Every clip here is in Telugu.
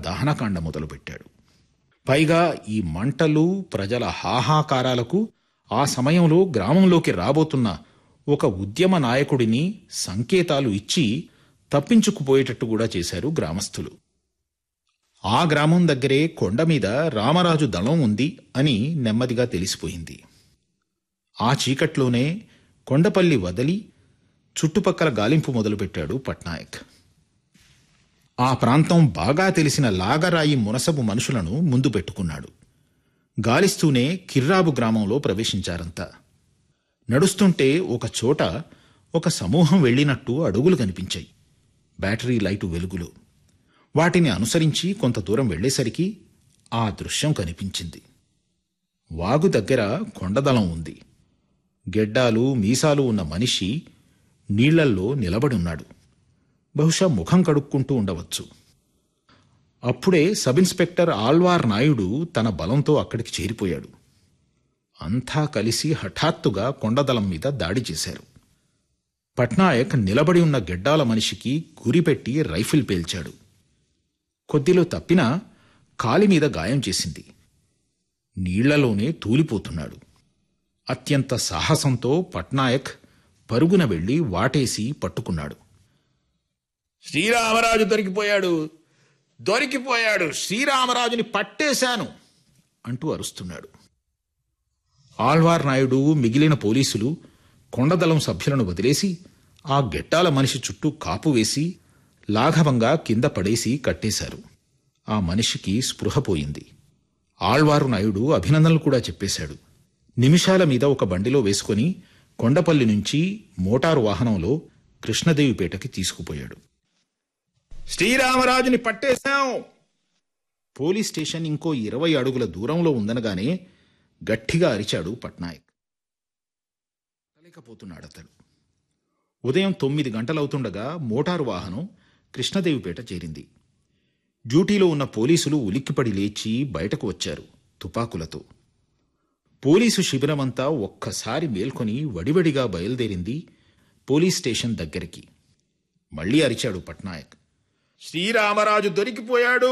దహనకాండ మొదలుపెట్టాడు పైగా ఈ మంటలు ప్రజల హాహాకారాలకు ఆ సమయంలో గ్రామంలోకి రాబోతున్న ఒక ఉద్యమ నాయకుడిని సంకేతాలు ఇచ్చి తప్పించుకుపోయేటట్టు కూడా చేశారు గ్రామస్తులు ఆ గ్రామం దగ్గరే కొండ మీద రామరాజు దళం ఉంది అని నెమ్మదిగా తెలిసిపోయింది ఆ చీకట్లోనే కొండపల్లి వదిలి చుట్టుపక్కల గాలింపు మొదలుపెట్టాడు పట్నాయక్ ఆ ప్రాంతం బాగా తెలిసిన లాగరాయి మునసబు మనుషులను ముందు పెట్టుకున్నాడు గాలిస్తూనే కిర్రాబు గ్రామంలో ప్రవేశించారంతా నడుస్తుంటే ఒక చోట ఒక సమూహం వెళ్ళినట్టు అడుగులు కనిపించాయి బ్యాటరీ లైటు వెలుగులో వాటిని అనుసరించి కొంత దూరం వెళ్ళేసరికి ఆ దృశ్యం కనిపించింది వాగు దగ్గర కొండదళం ఉంది గెడ్డాలు మీసాలు ఉన్న మనిషి నీళ్లల్లో నిలబడి ఉన్నాడు బహుశా ముఖం కడుక్కుంటూ ఉండవచ్చు అప్పుడే సబ్ ఇన్స్పెక్టర్ ఆల్వార్ నాయుడు తన బలంతో అక్కడికి చేరిపోయాడు అంతా కలిసి హఠాత్తుగా కొండదళం మీద దాడి చేశారు పట్నాయక్ నిలబడి ఉన్న గెడ్డాల మనిషికి గురిపెట్టి రైఫిల్ పేల్చాడు కొద్దిలో తప్పినా కాలి మీద గాయం చేసింది నీళ్లలోనే తూలిపోతున్నాడు అత్యంత సాహసంతో పట్నాయక్ పరుగున వెళ్లి వాటేసి పట్టుకున్నాడు శ్రీరామరాజు దొరికిపోయాడు దొరికిపోయాడు శ్రీరామరాజుని పట్టేశాను అంటూ అరుస్తున్నాడు ఆళ్వార్ నాయుడు మిగిలిన పోలీసులు కొండదళం సభ్యులను వదిలేసి ఆ గెట్టాల మనిషి చుట్టూ కాపు వేసి లాఘవంగా కింద పడేసి కట్టేశారు ఆ మనిషికి స్పృహ పోయింది ఆళ్వారు నాయుడు అభినందనలు కూడా చెప్పేశాడు నిమిషాల మీద ఒక బండిలో వేసుకొని కొండపల్లి నుంచి మోటారు వాహనంలో కృష్ణదేవిపేటకి తీసుకుపోయాడు శ్రీరామరాజుని పట్టేశాం పోలీస్ స్టేషన్ ఇంకో ఇరవై అడుగుల దూరంలో ఉందనగానే గట్టిగా అరిచాడు పట్నాయక్ లేకపోతున్నాడు అతడు ఉదయం తొమ్మిది గంటలవుతుండగా మోటారు వాహనం కృష్ణదేవిపేట చేరింది డ్యూటీలో ఉన్న పోలీసులు ఉలిక్కిపడి లేచి బయటకు వచ్చారు తుపాకులతో పోలీసు శిబిరమంతా ఒక్కసారి మేల్కొని వడివడిగా బయలుదేరింది పోలీస్ స్టేషన్ దగ్గరికి మళ్ళీ అరిచాడు పట్నాయక్ శ్రీరామరాజు దొరికిపోయాడు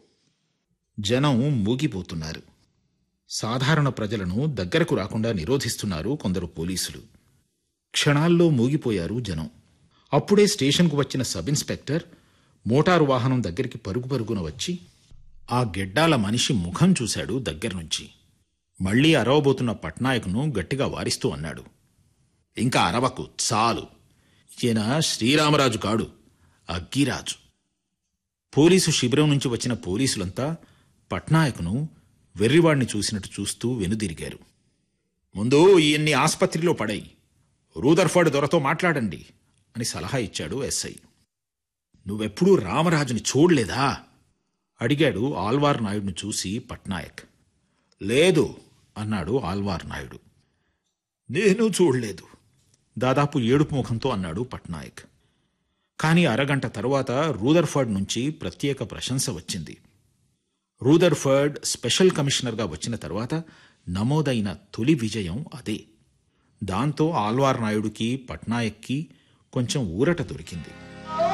జనం మూగిపోతున్నారు సాధారణ ప్రజలను దగ్గరకు రాకుండా నిరోధిస్తున్నారు కొందరు పోలీసులు క్షణాల్లో మూగిపోయారు జనం అప్పుడే స్టేషన్కు వచ్చిన సబ్ ఇన్స్పెక్టర్ మోటారు వాహనం దగ్గరికి పరుగు పరుగున వచ్చి ఆ గెడ్డాల మనిషి ముఖం చూశాడు దగ్గర్నుంచి మళ్లీ అరవబోతున్న పట్నాయక్ను గట్టిగా వారిస్తూ అన్నాడు ఇంకా అరవకు చాలు ఈయన శ్రీరామరాజు కాడు అగ్గిరాజు పోలీసు శిబిరం నుంచి వచ్చిన పోలీసులంతా పట్నాయక్ను వెర్రివాణ్ణి చూసినట్టు చూస్తూ వెనుదిరిగారు ముందు ఈయన్ని ఆస్పత్రిలో పడై రూదర్ఫర్డ్ దొరతో మాట్లాడండి అని సలహా ఇచ్చాడు ఎస్ఐ నువ్వెప్పుడూ రామరాజుని చూడలేదా అడిగాడు ఆల్వార్ నాయుడిని చూసి పట్నాయక్ లేదు అన్నాడు ఆల్వార్ నాయుడు నేను చూడలేదు దాదాపు ఏడుపు ముఖంతో అన్నాడు పట్నాయక్ కానీ అరగంట తరువాత రూదర్ఫర్డ్ నుంచి ప్రత్యేక ప్రశంస వచ్చింది రూదర్ఫర్డ్ స్పెషల్ కమిషనర్గా వచ్చిన తర్వాత నమోదైన తొలి విజయం అదే దాంతో ఆల్వార్ నాయుడుకి పట్నాయక్కి కొంచెం ఊరట దొరికింది